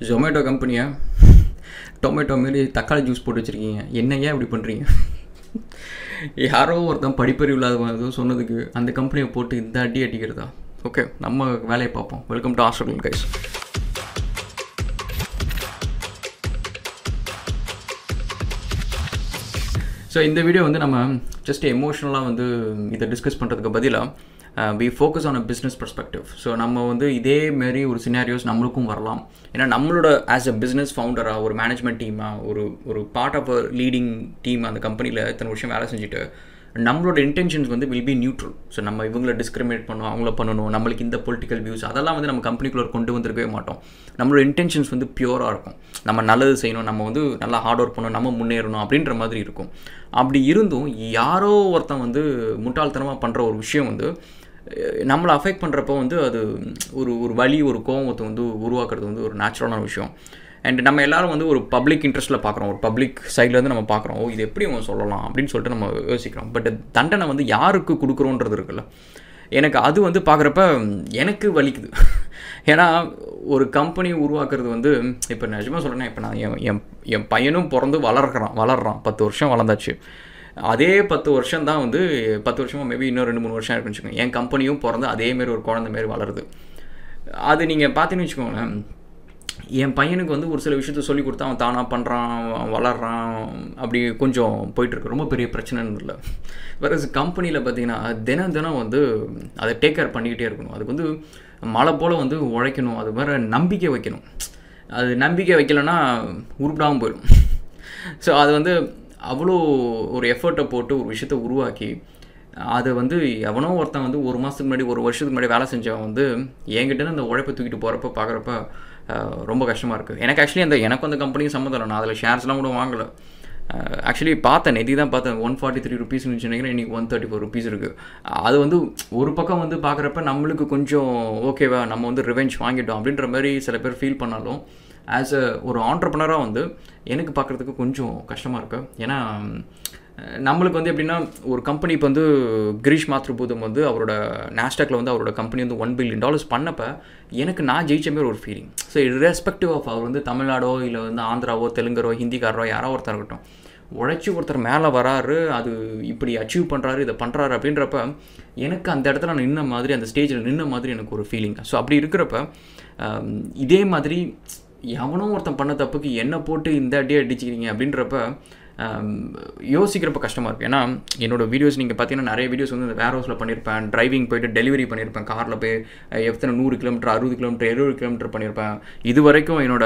ஜொமேட்டோ கம்பெனியா டொமேட்டோ மாரி தக்காளி ஜூஸ் போட்டு வச்சுருக்கீங்க என்ன ஏன் இப்படி பண்ணுறீங்க யாரோ ஒருத்தன் படிப்பறிவு இல்லாதவன் ஏதோ சொன்னதுக்கு அந்த கம்பெனியை போட்டு இந்த அடி அடிக்கிறதா ஓகே நம்ம வேலையை பார்ப்போம் welcome to hospital guys so இந்த வீடியோ வந்து நம்ம ஜஸ்ட் எமோஷ்னலாக வந்து இதை டிஸ்கஸ் பண்ணுறதுக்கு பதிலாக we focus on uh business perspective so நம்ம வந்து இதே மாரி ஒரு சினாரியோஸ் நம்மளுக்கும் வரலாம் ஏன்னா நம்மளோட ஆஸ் அ பிஸ்னஸ் ஃபவுண்டராக ஒரு மேனேஜ்மெண்ட் டீமாக ஒரு ஒரு part of uh leading team அந்த கம்பெனியில் இத்தனை வருஷம் வேலை செஞ்சுட்டு நம்மளோட இன்டென்ஷன்ஸ் வந்து வில் பி நியூட்ரல் ஸோ நம்ம இவங்களை டிஸ்கிரிமினேட் பண்ணணும் அவங்கள பண்ணணும் நம்மளுக்கு இந்த பொலிட்டிக்கல் வியூஸ் அதெல்லாம் வந்து நம்ம கம்பெனிக்குள்ளே கொண்டு வந்திருக்கவே மாட்டோம் நம்மளோட இன்டென்ஷன்ஸ் வந்து பியூராக இருக்கும் நம்ம நல்லது செய்யணும் நம்ம வந்து நல்லா ஹார்ட் ஒர்க் பண்ணணும் நம்ம முன்னேறணும் அப்படின்ற மாதிரி இருக்கும் அப்படி இருந்தும் யாரோ ஒருத்தன் வந்து முட்டாள்தனமாக பண்ணுற ஒரு விஷயம் வந்து நம்மளை அஃபெக்ட் பண்ணுறப்போ வந்து அது ஒரு ஒரு வழி ஒரு கோபத்தை வந்து உருவாக்குறது வந்து ஒரு நேச்சுரலான விஷயம் அண்ட் நம்ம எல்லாரும் வந்து ஒரு பப்ளிக் இன்ட்ரெஸ்ட்டில் பார்க்குறோம் ஒரு பப்ளிக் சைட்லேருந்து நம்ம பார்க்குறோம் ஓ இது எப்படி அவங்க சொல்லலாம் அப்படின்னு சொல்லிட்டு நம்ம யோசிக்கிறோம் பட் தண்டனை வந்து யாருக்கு கொடுக்குறோன்றது இருக்குல்ல எனக்கு அது வந்து பார்க்குறப்ப எனக்கு வலிக்குது ஏன்னா ஒரு கம்பெனி உருவாக்குறது வந்து இப்போ நிஜமாக சொல்கிறேன்னா இப்போ நான் என் என் என் பையனும் பிறந்து வளர்க்குறான் வளர்றான் பத்து வருஷம் வளர்ந்தாச்சு அதே பத்து வருஷம் தான் வந்து பத்து வருஷமாக மேபி இன்னும் ரெண்டு மூணு வருஷம் இருக்குன்னு வச்சுக்கோங்க என் கம்பெனியும் பிறந்து அதேமாரி ஒரு குழந்த மாரி வளருது அது நீங்கள் பார்த்தீங்கன்னு வச்சுக்கோங்களேன் என் பையனுக்கு வந்து ஒரு சில விஷயத்த சொல்லி கொடுத்தா அவன் தானாக பண்ணுறான் வளர்றான் அப்படி கொஞ்சம் போயிட்டுருக்கு ரொம்ப பெரிய பிரச்சனைன்னு இல்லை வேறு கம்பெனியில் பார்த்தீங்கன்னா தினம் தினம் வந்து அதை டேக் கேர் பண்ணிக்கிட்டே இருக்கணும் அதுக்கு வந்து மழை போல் வந்து உழைக்கணும் அது வேறு நம்பிக்கை வைக்கணும் அது நம்பிக்கை வைக்கலைன்னா உருப்பிடாமல் போயிடும் ஸோ அது வந்து அவ்வளோ ஒரு எஃபர்ட்டை போட்டு ஒரு விஷயத்த உருவாக்கி அதை வந்து எவனோ ஒருத்தன் வந்து ஒரு மாதத்துக்கு முன்னாடி ஒரு வருஷத்துக்கு முன்னாடி வேலை செஞ்சவன் வந்து என்கிட்ட அந்த உழைப்பை தூக்கிட்டு போகிறப்ப பார்க்குறப்ப ரொம்ப கஷ்டமாக இருக்குது எனக்கு ஆக்சுவலி அந்த எனக்கு அந்த கம்பெனியும் சம்மந்தம் இல்லை நான் அதில் ஷேர்ஸ்லாம் கூட வாங்கலை ஆக்சுவலி பார்த்தேன் நெதி தான் பார்த்தேன் ஒன் ஃபார்ட்டி த்ரீ ருபீஸ் நினைக்கிறேன் இன்றைக்கி ஒன் தேர்ட்டி ஃபோர் ருபீஸ் இருக்குது அது வந்து ஒரு பக்கம் வந்து பார்க்குறப்ப நம்மளுக்கு கொஞ்சம் ஓகேவா நம்ம வந்து ரிவெஞ்ச் வாங்கிட்டோம் அப்படின்ற மாதிரி சில பேர் ஃபீல் பண்ணாலும் ஆஸ் அ ஒரு ஆண்டர்பனராக வந்து எனக்கு பார்க்குறதுக்கு கொஞ்சம் கஷ்டமாக இருக்குது ஏன்னா நம்மளுக்கு வந்து எப்படின்னா ஒரு கம்பெனி இப்போ வந்து கிரீஷ் மாத்ருபூதம் வந்து அவரோட நேஸ்டாக்ல வந்து அவரோட கம்பெனி வந்து ஒன் பில்லியன் டாலர்ஸ் பண்ணப்போ எனக்கு நான் ஜெயிச்ச மாதிரி ஒரு ஃபீலிங் ஸோ ரெஸ்பெக்டிவ் ஆஃப் அவர் வந்து தமிழ்நாடோ இல்லை வந்து ஆந்திராவோ தெலுங்கரோ ஹிந்திக்காரரோ யாரோ ஒருத்தர் இருக்கட்டும் உழைச்சி ஒருத்தர் மேலே வராரு அது இப்படி அச்சீவ் பண்ணுறாரு இதை பண்ணுறாரு அப்படின்றப்ப எனக்கு அந்த இடத்துல நான் நின்ன மாதிரி அந்த ஸ்டேஜில் நின்ன மாதிரி எனக்கு ஒரு ஃபீலிங் ஸோ அப்படி இருக்கிறப்ப இதே மாதிரி எவனோ ஒருத்தன் பண்ண தப்புக்கு என்ன போட்டு இந்த அடியே அடிச்சுக்கிறீங்க அப்படின்றப்ப யோசிக்கிறப்ப கஷ்டமாக இருக்குது ஏன்னா என்னோடய வீடியோஸ் நீங்கள் பார்த்தீங்கன்னா நிறைய வீடியோஸ் வந்து இந்த வேர் ஹவுஸில் பண்ணியிருப்பேன் டிரைவிங் போயிட்டு டெலிவரி பண்ணியிருப்பேன் காரில் போய் எத்தனை நூறு கிலோமீட்டர் அறுபது கிலோமீட்டர் எழுபது கிலோமீட்டர் பண்ணியிருப்பேன் இது வரைக்கும் என்னோட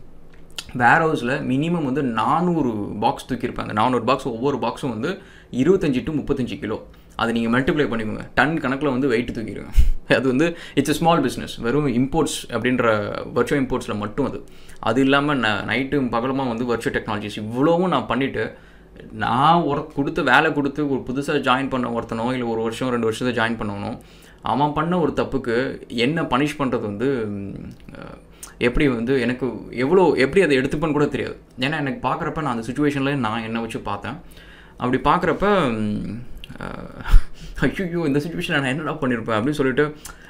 வேர் ஹவுஸில் மினிமம் வந்து நானூறு பாக்ஸ் தூக்கியிருப்பேன் அந்த நானூறு பாக்ஸ் ஒவ்வொரு பாக்ஸும் வந்து இருபத்தஞ்சி டு முப்பத்தஞ்சு கிலோ அதை நீங்கள் மல்டிப்ளை பண்ணிக்கோங்க டன் கணக்கில் வந்து வெயிட் தூக்கிடுங்க அது வந்து இட்ஸ் எ ஸ்மால் பிஸ்னஸ் வெறும் இம்போர்ட்ஸ் அப்படின்ற வர்ச்சுவல் இம்போர்ட்ஸில் மட்டும் அது அது இல்லாமல் ந நைட்டு பகலமாக வந்து வர்ச்சுவல் டெக்னாலஜிஸ் இவ்வளவும் நான் பண்ணிவிட்டு நான் ஒரு கொடுத்து வேலை கொடுத்து ஒரு புதுசாக ஜாயின் பண்ண ஒருத்தனோ இல்லை ஒரு வருஷம் ரெண்டு வருஷத்தை ஜாயின் பண்ணணும் அவன் பண்ண ஒரு தப்புக்கு என்ன பனிஷ் பண்ணுறது வந்து எப்படி வந்து எனக்கு எவ்வளோ எப்படி அதை எடுத்துப்பேன்னு கூட தெரியாது ஏன்னா எனக்கு பார்க்குறப்ப நான் அந்த சுச்சுவேஷனில் நான் என்னை வச்சு பார்த்தேன் அப்படி பார்க்குறப்ப ஐயோ இந்த சுச்சுவேஷனில் நான் என்னடா பண்ணியிருப்பேன் அப்படின்னு சொல்லிட்டு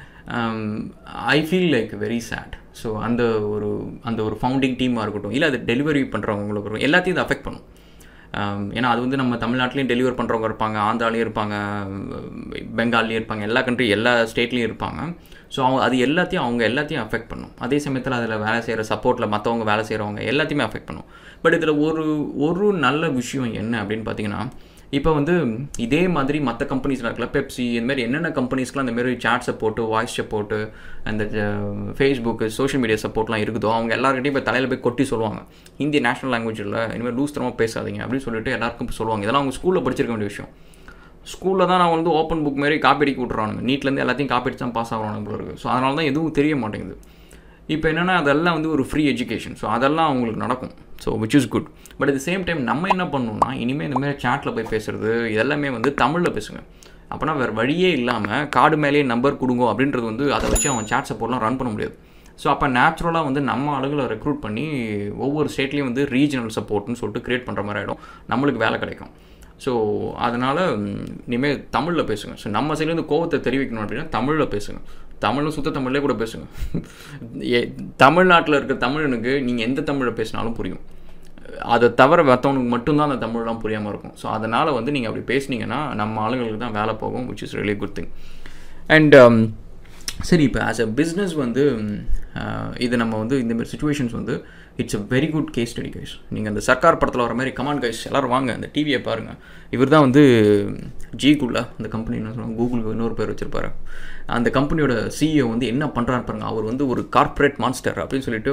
I feel like very sad so அந்த ஒரு அந்த ஒரு ஃபவுண்டிங் டீமாக இருக்கட்டும் இல்லை அது டெலிவரி பண்ணுறவங்களுக்கு இருக்கட்டும் எல்லாத்தையும் இது அஃபெக்ட் பண்ணும் ஏன்னா அது வந்து நம்ம தமிழ்நாட்டிலையும் டெலிவர் பண்ணுறவங்க இருப்பாங்க ஆந்திராலையும் இருப்பாங்க பெங்கால்லையும் இருப்பாங்க எல்லா கண்ட்ரி எல்லா ஸ்டேட்லேயும் இருப்பாங்க ஸோ அவங்க அது எல்லாத்தையும் அவங்க எல்லாத்தையும் அஃபெக்ட் பண்ணும் அதே சமயத்தில் அதில் வேலை செய்கிற சப்போர்ட்டில் மற்றவங்க வேலை செய்கிறவங்க எல்லாத்தையுமே அஃபெக்ட் பண்ணும் பட் இதில் ஒரு ஒரு நல்ல விஷயம் என்ன அப்படின்னு பார்த்தீங்கன்னா இப்போ வந்து இதே மாதிரி மற்ற கம்பெனிஸ்லாம் இருக்கல பெப்சி இந்த மாதிரி என்னென்ன கம்பெனிஸ்க்குலாம் இந்த மாதிரி சாட் சப்போர்ட்டு வாய்ஸ் சப்போர்ட்டு அந்த ஃபேஸ்புக்கு சோஷியல் மீடியா சப்போர்ட்லாம் இருக்குதோ அவங்க எல்லாருக்கிட்டையும் இப்போ தலையில் போய் கொட்டி சொல்லுவாங்க ஹிந்தி நேஷனல் லாங்குவேஜில் இனிமேல் லூஸ் தரமாக பேசாதீங்க அப்படின்னு சொல்லிட்டு எல்லாருக்கும் சொல்லுவாங்க இதெல்லாம் அவங்க ஸ்கூலில் படிச்சிருக்க வேண்டிய விஷயம் ஸ்கூலில் தான் நான் வந்து ஓப்பன் புக் மாரி காப்பி அடிக்க விட்றானுங்க நீட்லேருந்து எல்லாத்தையும் காப்பி அடிச்சு தான் பாஸ் ஆகிறானுங்க இருக்குது ஸோ அதனால தான் எதுவும் தெரிய மாட்டேங்குது இப்போ என்னென்னா அதெல்லாம் வந்து ஒரு ஃப்ரீ எஜுகேஷன் ஸோ அதெல்லாம் அவங்களுக்கு நடக்கும் so which is good but at same time நம்ம என்ன பண்ணணும்னா இனிமேல் இந்தமாதிரி சேட்டில் போய் பேசுகிறது இதெல்லாமே வந்து தமிழில் பேசுங்க அப்போனா வேறு வழியே இல்லாமல் கார்டு மேலேயே நம்பர் கொடுங்க அப்படின்றது வந்து அதை வச்சு அவன் சேட் சப்போர்ட்லாம் ரன் பண்ண முடியாது ஸோ அப்போ நேச்சுரலாக வந்து நம்ம ஆளுகளை ரெக்ரூட் பண்ணி ஒவ்வொரு ஸ்டேட்லேயும் வந்து ரீஜனல் சப்போர்ட்னு சொல்லிட்டு க்ரியேட் பண்ணுற மாதிரி ஆகிடும் நம்மளுக்கு வேலை கிடைக்கும் ஸோ அதனால் இனிமேல் தமிழில் பேசுங்க ஸோ நம்ம சைட்லேருந்து கோவத்தை தெரிவிக்கணும் அப்படின்னா தமிழில் பேசுங்க தமிழும் சுத்த தமிழ்லேயே கூட பேசுங்க ஏ தமிழ்நாட்டில் இருக்க தமிழனுக்கு நீங்கள் எந்த தமிழை பேசினாலும் புரியும் அதை தவிர மற்றவனுக்கு மட்டும்தான் அந்த தமிழ்லாம் புரியாமல் இருக்கும் ஸோ அதனால் வந்து நீங்கள் அப்படி பேசுனீங்கன்னா நம்ம ஆளுங்களுக்கு தான் வேலை போகும் which is really good thing and சரி இப்போ ஆஸ் அ பிஸ்னஸ் வந்து இது நம்ம வந்து இந்தமாரி சுச்சுவேஷன்ஸ் வந்து it's a very good case study guys நீங்கள் அந்த சர்க்கார் படத்தில் வர மாதிரி கமாண்ட் கைஸ் எல்லோரும் வாங்க அந்த டிவியை பாருங்கள் இவர் தான் வந்து ஜிகுள்ள அந்த கம்பெனி என்ன சொல்லுவாங்க கூகுளுக்கு இன்னொரு பேர் வச்சுருப்பாரு அந்த கம்பெனியோட சிஇஓ வந்து என்ன பண்ணுறாரு பாருங்க அவர் வந்து ஒரு கார்ப்பரேட் மான்ஸ்டர் அப்படின்னு சொல்லிட்டு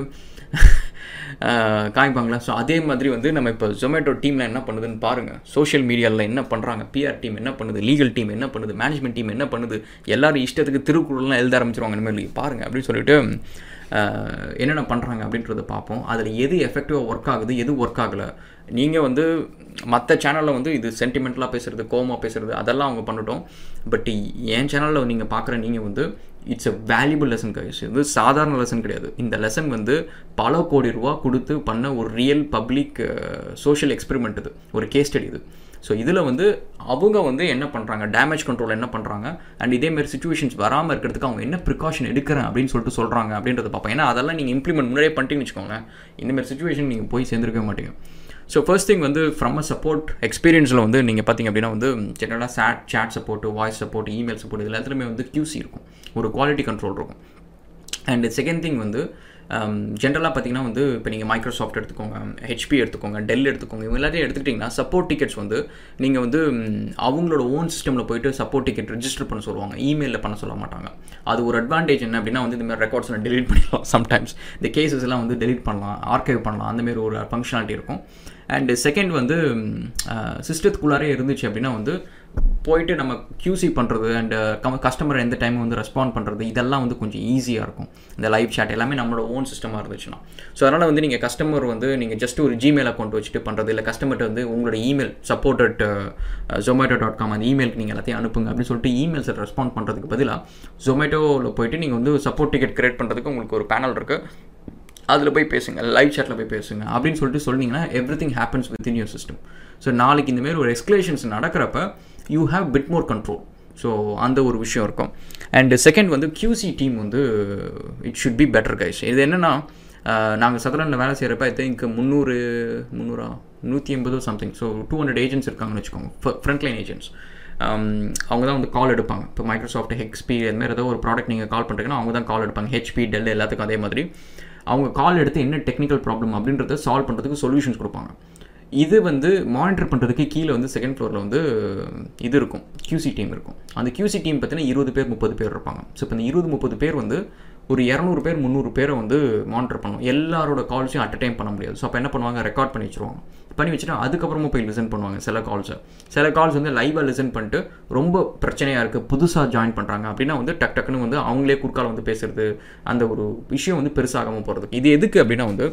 காமிப்பாங்களா ஸோ அதே மாதிரி வந்து நம்ம இப்போ ஜொமேட்டோ டீமில் என்ன பண்ணுதுன்னு பாருங்கள் சோஷியல் மீடியாவில் என்ன பண்ணுறாங்க பிஆர் டீம் என்ன பண்ணுது லீகல் டீம் என்ன பண்ணுது மேனேஜ்மெண்ட் டீம் என்ன பண்ணுது எல்லாரும் இஷ்டத்துக்கு திருக்குறள்லாம் எழுத ஆரம்பிச்சிருவாங்க இனிமேல் பாருங்கள் அப்படின்னு சொல்லிட்டு என்னென்ன பண்ணுறாங்க அப்படின்றத பார்ப்போம் அதில் எது எஃபெக்டிவாக ஒர்க் ஆகுது எது ஒர்க் ஆகலை நீங்கள் வந்து மற்ற சேனலில் வந்து இது சென்டிமெண்ட்லாம் பேசுகிறது கோமா பேசுகிறது அதெல்லாம் அவங்க பண்ணட்டும் பட் என் சேனலில் நீங்கள் பார்க்குற நீங்கள் வந்து it's a valuable lesson guys இது சாதாரண லெசன் கிடையாது இந்த லெசன் வந்து பல கோடி ரூபா கொடுத்து பண்ண ஒரு ரியல் பப்ளிக் சோஷியல் எக்ஸ்பெரிமெண்ட் இது ஒரு கேஸ் ஸ்டடி இது ஸோ இதில் வந்து அவங்க வந்து என்ன பண்ணுறாங்க டேமேஜ் கண்ட்ரோல் என்ன பண்ணுறாங்க அண்ட் இதேமாரி சுச்சுவேஷன்ஸ் வராமல் இருக்கிறதுக்கு அவங்க என்ன ப்ரிகாஷன் எடுக்கிறேன் அப்படின்னு சொல்லிட்டு சொல்கிறாங்க அப்படின்றத பார்ப்போம் ஏன்னா அதெல்லாம் நீங்கள் இம்ப்ளிமெண்ட் முன்னாடியே பண்ணிட்டீங்கன்னு வச்சுக்கோங்களேன் இந்தமாரி சுச்சுவேஷன் நீங்கள் போய் சேர்ந்துருக்க மாட்டீங்க ஸோ ஃபர்ஸ்ட் திங் வந்து ஃப்ரம் அ சப்போர்ட் எக்ஸ்பீரியன்ஸில் வந்து நீங்கள் பார்த்தீங்க அப்படின்னா வந்து ஜென்ரலாக chat chat support voice support email support இதில் எல்லாத்துலேயுமே வந்து கியூசி இருக்கும் ஒரு குவாலிட்டி கண்ட்ரோல் இருக்கும் அண்ட் செகண்ட் திங் வந்து ஜென்ரலாக பார்த்தீங்கன்னா வந்து இப்போ நீங்கள் மைக்ரோசாஃப்ட் எடுத்துக்கோங்க ஹெச்பி எடுத்துக்கோங்க டெல் எடுத்துக்கோங்க இவங்க எல்லாத்தையும் எடுத்துக்கிட்டிங்கன்னா சப்போர்ட் டிக்கெட்ஸ் வந்து நீங்கள் வந்து அவங்களோட ஓன் சிஸ்டமில் போயிட்டு சப்போர்ட் டிக்கெட் ரிஜிஸ்டர் பண்ண சொல்லுவாங்க இமெயிலில் பண்ண சொல்ல மாட்டாங்க அது ஒரு அட்வான்டேஜ் என்ன அப்படின்னா வந்து இந்த மாதிரி ரெக்கார்ட்ஸ்லாம் டெலிட் பண்ணிடலாம் சம்டைம்ஸ் இந்த கேசஸ் எல்லாம் வந்து டெலிட் பண்ணலாம் ஆர்கைவ் பண்ணலாம் அந்தமாரி ஒரு ஃபங்க்ஷனாலிட்டி இருக்கும் அண்டு செகண்ட் வந்து சிஸ்டத்துக்குள்ளாரே இருந்துச்சு அப்படின்னா வந்து போயிட்டு நம்ம கியூசி பண்ணுறது அண்டு கஸ்டமர் எந்த டைம் வந்து ரெஸ்பாண்ட் பண்ணுறது இதெல்லாம் வந்து கொஞ்சம் ஈஸியாக இருக்கும் இந்த லைவ் chat எல்லாமே நம்மளோட ஓன் சிஸ்டமாக இருந்துச்சுன்னா ஸோ அதனால் வந்து நீங்கள் கஸ்டமர் வந்து நீங்கள் ஜஸ்ட் ஒரு ஜிமெயில் அக்கௌண்ட் வச்சுட்டு பண்ணுறது இல்லை கஸ்டமர்கிட்ட வந்து உங்களோட email support at Zomato dot com அந்த இமெயிலுக்கு நீங்கள் எல்லாத்தையும் அனுப்புங்க அப்படின்னு சொல்லிட்டு இமெயில்ஸை ரெஸ்பாண்ட் பண்ணுறதுக்கு பதிலாக ஜொமேட்டோவில் போயிட்டு நீங்கள் வந்து சப்போர்ட் டிக்கெட் கிரியேட் பண்ணுறதுக்கு உங்களுக்கு ஒரு பேனல் இருக்குது அதில் போய் பேசுங்க லைவ் சேட்டில் போய் பேசுங்க அப்படின்னு சொல்லிட்டு சொன்னீங்கன்னா everything happens with in your system so நாளைக்கு இந்தமாரி ஒரு எக்ஸ்கலேஷன்ஸ் நடக்கிறப்ப you have bit more control so அந்த ஒரு விஷயம் இருக்கும் அண்ட் செகண்ட் வந்து கியூசி டீம் வந்து it should be better guys இது என்னென்னா நாங்கள் சதரனில் வேலை செய்கிறப்ப ஐ திங்க் முந்நூறு முந்நூறா நூற்றி எண்பதோ something so two hundred agents இருக்காங்கன்னு வச்சுக்கோங்க ஃப்ரண்ட் லைன் ஏஜென்ட்ஸ் அவங்க தான் வந்து கால் எடுப்பாங்க இப்போ மைக்ரோசாஃப்ட் ஹெச்பி அது மாதிரி ஏதோ ஒரு ப்ராடக்ட் நீங்கள் கால் பண்ணுறீங்கன்னா அவங்க தான் கால் எடுப்பாங்க ஹெச்பி டெல் எல்லாத்துக்கும் அதே மாதிரி அவங்க கால் எடுத்து என்ன டெக்னிக்கல் ப்ராப்ளம் அப்படின்றத சால்வ் பண்ணுறதுக்கு சொல்யூஷன்ஸ் கொடுப்பாங்க இது வந்து மானிட்டர் பண்ணுறதுக்கு கீழே வந்து செகண்ட் ஃப்ளோரில் வந்து இது இருக்கும் கியூசி டீம் இருக்கும் அந்த கியூசி டீம் பார்த்தீங்கன்னா இருபது பேர் முப்பது பேர் இருப்பாங்க ஸோ இப்போ இந்த இருபது முப்பது பேர் வந்து ஒரு இரநூறு பேர் முந்நூறு பேரை வந்து மானிட்டர் பண்ணும் எல்லாரோட கால்ஸையும் அட் டைம் பண்ண முடியாது ஸோ அப்போ என்ன பண்ணுவாங்க ரெக்கார்ட் பண்ணி வச்சுருவாங்க பண்ணி வச்சுட்டு அதுக்கப்புறமா போய் லிசன் பண்ணுவாங்க சில கால்ஸை சில கால்ஸ் வந்து லைவாக லிசன் பண்ணிட்டு ரொம்ப பிரச்சனையாக இருக்குது புதுசாக ஜாயின் பண்ணுறாங்க அப்படின்னா வந்து டக் டக்குன்னு வந்து அவங்களே குறுக்கால வந்து பேசுறது அந்த ஒரு விஷயம் வந்து பெருசாகாமல் போகிறது இது எதுக்கு அப்படின்னா வந்து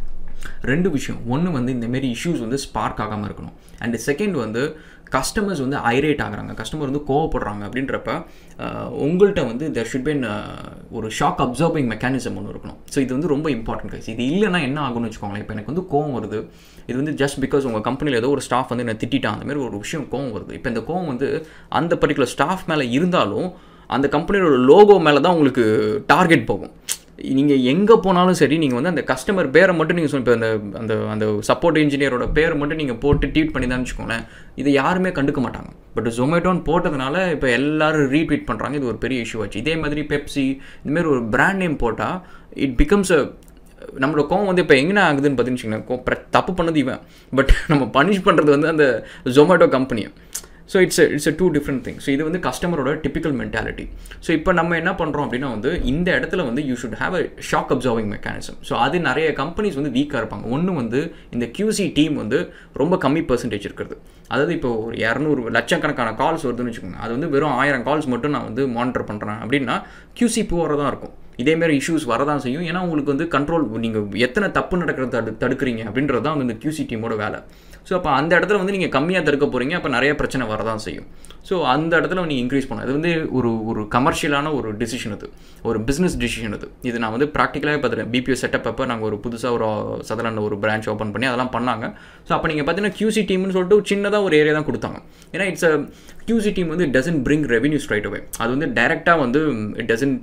ரெண்டு விஷயம் ஒன்று வந்து இந்தமாரி இஷ்யூஸ் வந்து ஸ்பார்க் ஆகாமல் இருக்கணும் அண்ட் செகண்ட் வந்து கஸ்டமர்ஸ் வந்து ஐரேட் ஆகுறாங்க கஸ்டமர் வந்து கோவப்படுறாங்க அப்படின்றப்ப உங்கள்கிட்ட வந்து தெர் ஷுட் பின் ஒரு ஷாக் அப்சர்விங் மெக்கானிசம் ஒன்று இருக்கணும் ஸோ இது வந்து ரொம்ப இம்பார்ட்டன்ட் கைஸ் இது இல்லைன்னா என்ன ஆகும்னு வச்சுக்கோங்களேன் இப்போ எனக்கு வந்து கோவம் வருது இது வந்து ஜஸ்ட் பிகாஸ் உங்கள் கம்பெனியில் ஏதோ ஒரு ஸ்டாஃப் வந்து என்ன திட்டான் அந்த மாதிரி ஒரு விஷயம் கோவம் வருது இப்போ இந்த கோவம் வந்து அந்த பர்டிகுலர் ஸ்டாஃப் மேலே இருந்தாலும் அந்த கம்பெனியோட லோகோ மேலே தான் உங்களுக்கு டார்கெட் போகும் நீங்கள் எங்கே போனாலும் சரி நீங்கள் வந்து அந்த கஸ்டமர் பேரை மட்டும் நீங்கள் இப்போ அந்த அந்த அந்த சப்போர்ட் இன்ஜினியரோட பேரை மட்டும் நீங்கள் போட்டு ட்வீட் பண்ணி தான் வச்சுக்கோங்களேன் இதை யாருமே கண்டுக்க மாட்டாங்க பட் ஜொமேட்டோன்னு போட்டதுனால இப்போ எல்லாரும் ரீட்வீட் பண்ணுறாங்க இது ஒரு பெரிய இஷ்யூ ஆச்சு இதே மாதிரி பெப்சி இதுமாரி ஒரு பிராண்ட் நேம் போட்டால் இட் பிகம்ஸ் அ நம்மளோட கோவம் வந்து இப்போ எங்கே ஆகுதுன்னு பார்த்தீங்கன்னு தப்பு பண்ணது இவன் பட் நம்ம பனிஷ் பண்ணுறது வந்து அந்த ஜொமேட்டோ கம்பெனியை so it's it's a two different thing so இது வந்து கஸ்டமரோட டிப்பிக்கல் மென்டாலிட்டி ஸோ இப்போ நம்ம என்ன பண்ணுறோம் அப்படின்னா வந்து இந்த இடத்துல வந்து you should have a shock observing mechanism so அது நிறைய கம்பெனிஸ் வந்து வீக்காக இருப்பாங்க ஒன்று வந்து இந்த கியூசி டீம் வந்து ரொம்ப கம்மி பர்சன்டேஜ் இருக்கிறது அதாவது இப்போ ஒரு இரநூறு லட்சக்கணக்கான கால்ஸ் வருதுன்னு வச்சுக்கோங்க அது வந்து வெறும் ஆயிரம் கால்ஸ் மட்டும் நான் வந்து மானிட்டர் பண்ணுறேன் அப்படின்னா கியூசி புவராக தான் இருக்கும் இதேமாரி இஷ்யூஸ் வரதான் செய்யும் ஏன்னா உங்களுக்கு வந்து கண்ட்ரோல் நீங்கள் எத்தனை தப்பு நடக்கிறத தடு தடுக்கிறீங்க அப்படின்றது தான் வந்து இந்த QC டீமோட வேலை ஸோ அப்போ அந்த இடத்துல வந்து நீங்கள் கம்மியாக தடுக்க போகிறீங்க அப்போ நிறைய பிரச்சனை வரதான் செய்யும் ஸோ அந்த இடத்துல நீங்கள் இன்க்ரீஸ் பண்ணணும் இது வந்து ஒரு ஒரு கமர்ஷியலான ஒரு டிசிஷன் அது ஒரு பிஸ்னஸ் டிசிஷன் அது இது நான் வந்து ப்ராக்டிக்கலாகவே பார்த்துட்டேன் பிபிஓ செட்டப் அப்போ நாங்கள் ஒரு புதுசாக ஒரு சதலாண்டில் ஒரு பிரான்ச் ஓப்பன் பண்ணி அதெல்லாம் பண்ணாங்க ஸோ அப்போ நீங்கள் பார்த்தீங்கன்னா QC டீம்னு சொல்லிட்டு ஒரு சின்னதாக ஒரு ஏரியா தான் கொடுத்தாங்க ஏன்னா இட்ஸ் அ QC டீம் வந்து doesn't bring revenue straight away அது வந்து டைரெக்டாக வந்து it doesn't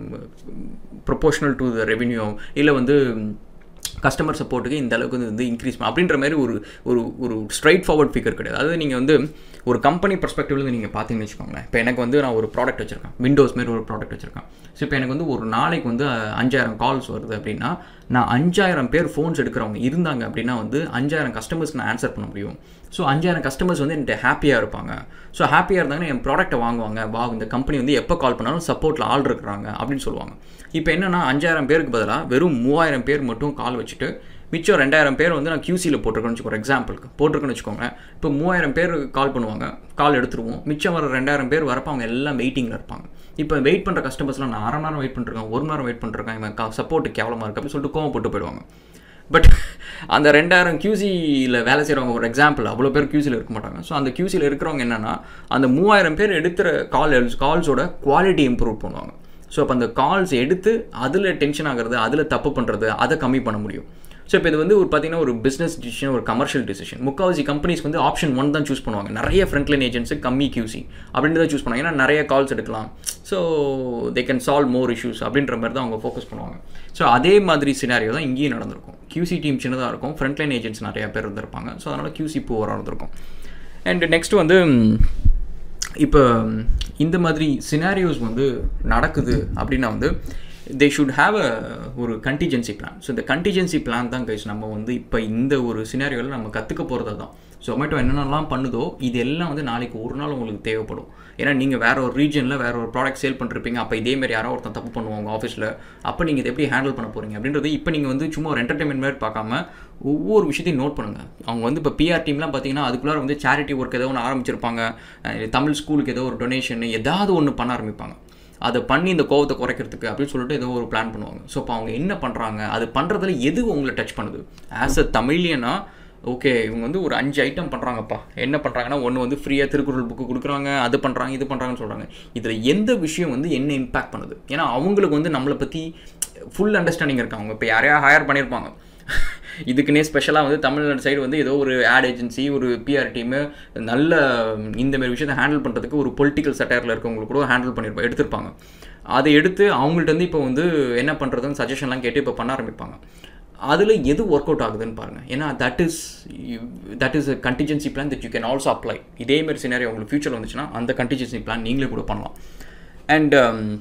proportional to the revenue இல்லை வந்து கஸ்டமர் சப்போர்ட்டுக்கு இந்த அளவுக்கு வந்து இன்க்ரீஸ் அப்படின்ற மாதிரி ஒரு ஒரு ஒரு ஸ்ட்ரைட் ஃபார்வர்ட் ஃபிகர் கிடையாது அதாவது நீங்கள் வந்து ஒரு கம்பெனி பர்ஸ்பெக்டிவ்லேருந்து நீங்கள் பார்த்தீங்கன்னு வச்சுக்கோங்களேன் இப்போ எனக்கு வந்து நான் ஒரு ப்ராடக்ட் வச்சுருக்கேன் விண்டோஸ் மாரி ஒரு ப்ராடக்ட் வச்சுருக்கேன் ஸோ இப்போ எனக்கு வந்து ஒரு நாளைக்கு வந்து அஹ், அஞ்சாயிரம் கால்ஸ் வருது அப்படின்னா நான் அஞ்சாயிரம் பேர் ஃபோன்ஸ் எடுக்கிறவங்க இருந்தாங்க அப்படின்னா வந்து அஞ்சாயிரம் கஸ்டமர்ஸ்க்கு நான் ஆன்சர் பண்ண முடியும் ஸோ அஞ்சாயிரம் கஸ்டமர்ஸ் வந்து என்கிட்ட ஹாப்பியாக இருப்பாங்க ஸோ ஹாப்பியாக இருந்தாங்கன்னா என் ப்ராடக்ட்டை வாங்குவாங்க வா இந்த கம்பெனி வந்து எப்போ கால் பண்ணாலும் சப்போர்ட்டில் ஆள் இருக்கிறாங்க அப்படின்னு சொல்லுவாங்க இப்போ என்னன்னா அஞ்சாயிரம் பேருக்கு பதிலாக வெறும் மூவாயிரம் பேர் மட்டும் கால் வச்சுட்டு மிச்சம் ரெண்டாயிரம் பேர் வந்து நான் QC ல போட்டிருக்கேன்னு வச்சுக்கோ எக்ஸாம்பிளுக்கு போட்டிருக்கேன்னு வச்சுக்கோங்க இப்போ மூவாயிரம் பேர் கால் பண்ணுவாங்க கால் எடுத்துருவோம் மிச்சம் வர ரெண்டாயிரம் பேர் வரப்போ அவங்க எல்லாம் வெயிட்டிங்கில் இருப்பாங்க இப்போ வெயிட் பண்ணுற கஸ்டமர்ஸ்லாம் நான் அரை மணி நேரம் வெயிட் பண்ணிருக்கேன் ஒரு மணி நேரம் வெயிட் பண்ணிருக்கேன் இவன் சப்போர்ட்டு கேவலமாக இருக்கு அப்படின்னு சொல்லிட்டு கோவம் போட்டு போயிடுவாங்க பட் அந்த ரெண்டாயிரம் QC-ல வேலை செய்கிறவங்க ஒரு எக்ஸாம்பிள் அவ்வளோ பேர் QC-ல இருக்க மாட்டாங்க ஸோ அந்த QC-ல இருக்கிறவங்க என்னன்னா அந்த மூவாயிரம் பேர் எடுக்கிற கால் கால்ஸோட குவாலிட்டி இம்ப்ரூவ் பண்ணுவாங்க ஸோ அப்போ அந்த கால்ஸ் எடுத்து அதில் டென்ஷன் ஆகிறது அதில் தப்பு பண்ணுறது அதை கம்மி பண்ண முடியும் ஸோ இப்போ இது வந்து ஒரு பார்த்தீங்கன்னா ஒரு பிஸ்னஸ் டிசிஷன் ஒரு கமர்ஷியல் டிசிஷன் முக்கால்வாசி கம்பெனிஸ் வந்து ஆப்ஷன் ஒன் தான் சூஸ் பண்ணுவாங்க நிறைய ஃப்ரண்ட்லைன் ஏஜென்ட்ஸு கம்மி QC அப்படின்ட்டு தான் சூஸ் பண்ணுவாங்க ஏன்னா நிறைய கால்ஸ் எடுக்கலாம் so they can solve more issues அப்படின்ற மாதிரி தான் அவங்க ஃபோக்கஸ் பண்ணுவாங்க ஸோ அதே மாதிரி சினாரியோ தான் இங்கேயும் நடந்திருக்கும் QC டீம் சின்னதாக இருக்கும் ஃப்ரண்ட்லைன் ஏஜென்ட்ஸ் நிறைய பேர் இருந்திருப்பாங்க ஸோ அதனால் QC புவராக இருந்திருக்கும் அண்ட் நெக்ஸ்ட் வந்து இப்போ இந்த மாதிரி சினாரியோஸ் வந்து நடக்குது அப்படின்னா வந்து தே ஷுட் ஹாவ் அ ஒரு கண்டிஜென்சி பிளான் ஸோ இந்த கண்டிஜென்சி பிளான் தான் கைஸ் நம்ம வந்து இப்போ இந்த ஒரு சினாரியோவில் நம்ம கற்றுக்க போகிறது தான் ஜொமேட்டோ என்னென்னலாம் பண்ணுதோ இது எல்லாம் வந்து நாளைக்கு ஒரு நாள் உங்களுக்கு தேவைப்படும் ஏன்னா நீங்கள் வேற ஒரு ரீஜனில் வேற ஒரு ப்ராடக்ட் சேல் பண்ணிருப்பீங்க அப்போ இதே மாதிரி யாரோ ஒருத்தன் தப்பு பண்ணுவாங்க ஆஃபீஸில் அப்போ நீங்கள் இதை எப்படி ஹேண்டில் பண்ண போகிறீங்க அப்படின்றது இப்போ நீங்கள் வந்து சும்மா ஒரு என்டர்டைன்மெண்ட் மாதிரி பார்க்காம ஒவ்வொரு விஷயத்தையும் நோட் பண்ணுங்கள் அவங்க வந்து இப்போ பிஆர் டீம்லாம் பார்த்தீங்கன்னா அதுக்குள்ளார வந்து சேரிட்டி ஒர்க் ஏதோ ஒன்று ஆரம்பிச்சிருப்பாங்க அஹ் தமிழ் ஸ்கூலுக்கு ஏதோ ஒரு டொனேஷன் ஏதாவது ஒன்று பண்ண ஆரம்பிப்பாங்க அதை பண்ணி இந்த கோவத்தை குறைக்கிறதுக்கு அப்படின்னு சொல்லிட்டு ஏதோ ஒரு பிளான் பண்ணுவாங்க ஸோ இப்போ அவங்க என்ன பண்ணுறாங்க அது பண்ணுறதுல எது உங்களை டச் பண்ணுது ஆஸ் அ தமிழியனா ஓகே இவங்க வந்து ஒரு அஞ்சு ஐட்டம் பண்ணுறாங்கப்பா என்ன பண்ணுறாங்கன்னா ஒன்று வந்து ஃப்ரீயாக திருக்குறள் புக்கு கொடுக்குறாங்க அது பண்ணுறாங்க இது பண்ணுறாங்கன்னு சொல்கிறாங்க இதில் எந்த விஷயம் வந்து என்ன இம்பாக்ட் பண்ணுது ஏன்னா அவங்களுக்கு வந்து நம்மளை பற்றி ஃபுல் அண்டர்ஸ்டாண்டிங் இருக்காங்க இப்போ யாரையா ஹையர் பண்ணியிருப்பாங்க இதுக்குன்னே ஸ்பெஷலாக வந்து தமிழ்நாடு சைடு வந்து ஏதோ ஒரு ஆட் ஏஜென்சி ஒரு பிஆர் டீமு நல்ல இந்த மாதிரி விஷயத்தை ஹேண்டில் பண்ணுறதுக்கு ஒரு பொலிட்டிக்கல் சட்டையரில் இருக்கவங்களுக்கு கூட ஹேண்டில் பண்ணியிருப்பாங்க எடுத்திருப்பாங்க அதை எடுத்து அவங்கள்ட்ட வந்து இப்போ வந்து என்ன பண்ணுறதுன்னு சஜஷன்லாம் கேட்டு இப்போ பண்ண ஆரம்பிப்பாங்க அதில் எது ஒர்க் அவுட் ஆகுதுன்னு பாருங்கள் ஏன்னா that is that is a contingency plan that you can also apply இதேமாரி சினாரி உங்களுக்கு ஃபியூச்சர் வந்துச்சுன்னா அந்த கண்டிஜென்சி பிளான் நீங்களே கூட பண்ணலாம் and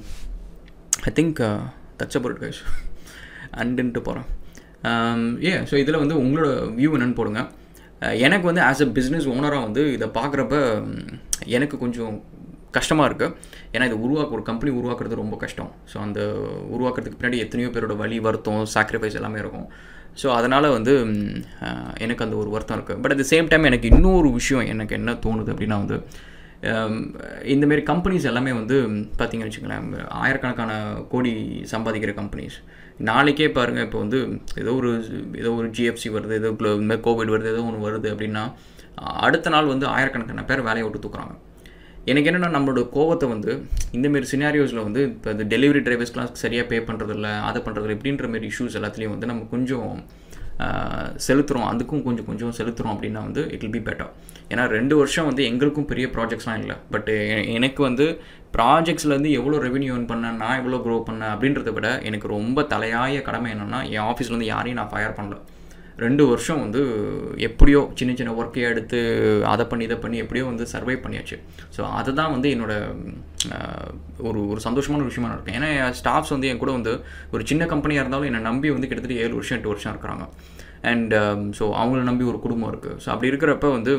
I think that's about guys அண்டுன்ட்டு போகிறேன் ஏ ஸோ இதில் வந்து உங்களோட வியூ என்னன்னு போடுங்க அஹ் எனக்கு வந்து ஆஸ் அ பிஸ்னஸ் ஓனராக வந்து இதை பார்க்குறப்ப எனக்கு கொஞ்சம் கஷ்டமாக இருக்குது ஏன்னா இது உருவாக்க ஒரு கம்பெனி உருவாக்குறது ரொம்ப கஷ்டம் ஸோ அந்த உருவாக்குறதுக்கு பின்னாடி எத்தனையோ பேரோட வழி வருத்தம் சாக்ரிஃபைஸ் எல்லாமே இருக்கும் ஸோ அதனால் வந்து ம், அஹ், எனக்கு அந்த ஒரு வருத்தம் இருக்குது but at the same time எனக்கு இன்னொரு விஷயம் எனக்கு என்ன தோணுது அப்படின்னா வந்து ஹம், இந்தமாரி கம்பெனிஸ் எல்லாமே வந்து பார்த்தீங்கன்னு வச்சுங்களேன் ஆயிரக்கணக்கான கோடி சம்பாதிக்கிற கம்பெனிஸ் நாளைக்கே பாருங்கள் இப்போ வந்து ஏதோ ஒரு ஏதோ ஒரு ஜிஎஃப்சி வருது ஏதோ glo- இந்த மாதிரி கோவிட் வருது ஏதோ ஒன்று வருது அப்படின்னா அடுத்த நாள் வந்து ஆயிரக்கணக்கான பேர் வேலையை விட்டு தூக்குறாங்க எனக்கு என்னென்னா நம்மளோட கோவத்தை வந்து இந்தமாரி சினாரியோஸில் வந்து இப்போ இந்த டெலிவரி டிரைவர்ஸ்க்குலாம் சரியாக பே பண்ணுறதில்ல அதை பண்ணுறதில்ல இப்படின்ற மாரி இஷ்யூஸ் எல்லாத்துலேயும் வந்து நம்ம கொஞ்சம் செலுத்துகிறோம் அதுக்கும் கொஞ்சம் கொஞ்சம் செலுத்துகிறோம் அப்படின்னா வந்து இட் will பி பெட்டர் ஏன்னா ரெண்டு வருஷம் வந்து எங்களுக்கும் பெரிய ப்ராஜெக்ட்ஸ்லாம் இல்லை பட் எனக்கு வந்து ப்ராஜெக்ட்ஸ்லேருந்து எவ்வளோ ரெவென்யூ earn பண்ணேன் நான் எவ்வளோ க்ரோ பண்ணேன் அப்படின்றத விட எனக்கு ரொம்ப தலையாய கடமை என்னென்னா என் ஆஃபீஸ்லேருந்து யாரையும் நான் ஃபயர் பண்ணல ரெண்டு வருஷம் வந்து எப்படியோ சின்ன சின்ன ஒர்க்கை எடுத்து அதை பண்ணி இதை பண்ணி எப்படியோ வந்து சர்வை பண்ணியாச்சு ஸோ அதுதான் வந்து என்னோட ஆஹ், ஒரு ஒரு சந்தோஷமான ஒரு விஷயமா இருக்கும் ஏன்னா என் ஸ்டாஃப்ஸ் வந்து என் கூட வந்து ஒரு சின்ன கம்பெனியாக இருந்தாலும் என்னை நம்பி வந்து கிட்டத்தட்ட ஏழு வருஷம் எட்டு வருஷம் இருக்கிறாங்க அண்ட் ஸோ அவங்கள நம்பி ஒரு குடும்பம் இருக்குது ஸோ அப்படி இருக்கிறப்ப வந்து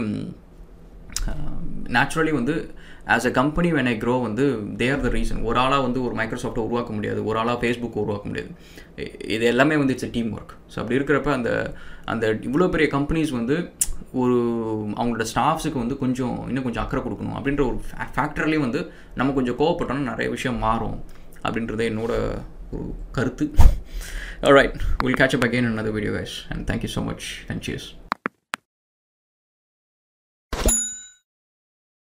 நேச்சுரலி வந்து as a company when I grow வந்து தேர் த ரீசன் ஒரு ஆளாக வந்து ஒரு மைக்ரோசாஃப்ட்டை உருவாக்க முடியாது ஒரு ஆளாக ஃபேஸ்புக் உருவாக்க முடியாது இ- இது எல்லாமே வந்து இட்ஸ் டீம் ஒர்க் ஸோ அப்படி இருக்கிறப்ப அந்த அந்த இவ்வளோ பெரிய கம்பெனிஸ் வந்து ஒரு அவங்களோட ஸ்டாஃப்ஸுக்கு வந்து கொஞ்சம் இன்னும் கொஞ்சம் அக்கறை கொடுக்கணும் அப்படின்ற ஒரு ஃபேக்டர்லேயும் வந்து நம்ம கொஞ்சம் கோவப்பட்டோம்னா நிறைய விஷயம் மாறும் அப்படின்றது என்னோட ஒரு கருத்து right will catch up again another video guys and thank you so much and cheers